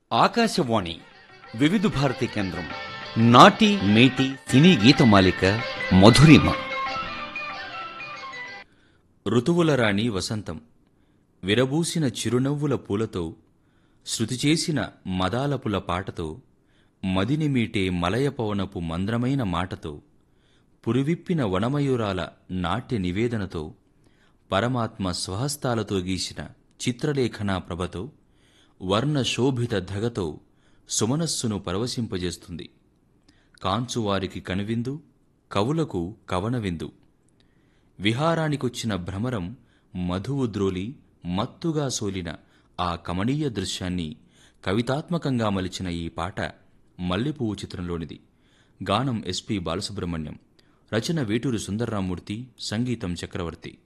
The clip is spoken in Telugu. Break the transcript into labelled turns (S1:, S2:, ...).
S1: ఆకాశవాణి వివిధ భారతి కేంద్రం నాటి మేటి సినీ గీతమాలిక మధురిమ
S2: ఋతువుల రాణి వసంతం విరబూసిన చిరునవ్వుల పూలతో శృతి చేసిన మదాలపుల పాటతో మదిని మీటే మలయ పవనపు మంద్రమైన మాటతో పురివిప్పిన వనమయూరాల నాట్య నివేదనతో పరమాత్మ స్వహస్తాలతో గీసిన చిత్రలేఖనా ప్రభతో వర్ణ శోభిత ధగతో సుమనస్సును పరవశింపజేస్తుంది కాంచువారికి కనువిందు కవులకు కవనవిందు విహారానికొచ్చిన భ్రమరం మధువు ద్రోలి మత్తుగా సోలిన ఆ కమనీయ దృశ్యాన్ని కవితాత్మకంగా మలిచిన ఈ పాట మల్లెపువ్వు చిత్రంలోనిది గానం ఎస్పి బాలసుబ్రహ్మణ్యం రచన వేటూరి సుందర్రామూర్తి సంగీతం చక్రవర్తి